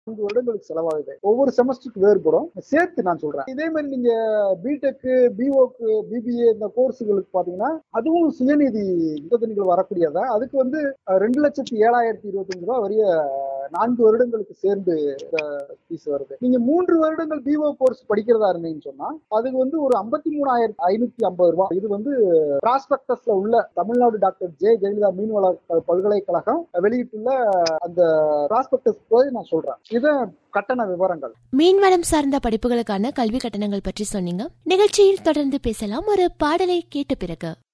நான்கு வருடங்களுக்கு செலவாகுது ஒவ்வொரு செமஸ்டருக்கு வேறுபடும் சேர்த்து நான் சொல்றேன் இதே மாதிரி நீங்க பிடெக்கு பிஓக்கு பிபிஏ இந்த கோர்ஸுகளுக்கு பாத்தீங்கன்னா அதுவும் சுயநிதி திட்டங்கள் வரக்கூடியதா அதுக்கு வந்து அஹ், ரெண்டு லட்சத்தி ஏழாயிரத்தி இருபத்தஞ்சு ரூபா வரைய நான்கு வருடங்களுக்கு சேர்ந்து ஃபீஸ் வருது நீங்க மூன்று வருடங்கள் பிஓ கோர்ஸ் படிக்கிறதா இருந்தீங்கன்னு சொன்னா அதுக்கு வந்து ஒரு ஐம்பத்தி மூணாயிரத்தி ஐநூத்தி ஐம்பது ரூபாய் இது வந்து பிராஸ்பெக்டஸ்ல உள்ள தமிழ்நாடு டாக்டர் ஜே ஜெயலலிதா மீன்வள பல்கலைக்கழகம் வெளியிட்டுள்ள அந்த பிராஸ்பெக்டஸ் போய் நான் சொல்றேன் இது கட்டண விவரங்கள் மீன்வளம் சார்ந்த படிப்புகளுக்கான கல்வி கட்டணங்கள் பற்றி சொன்னீங்க நிகழ்ச்சியில் தொடர்ந்து பேசலாம் ஒரு பாடலை கேட்ட பிறகு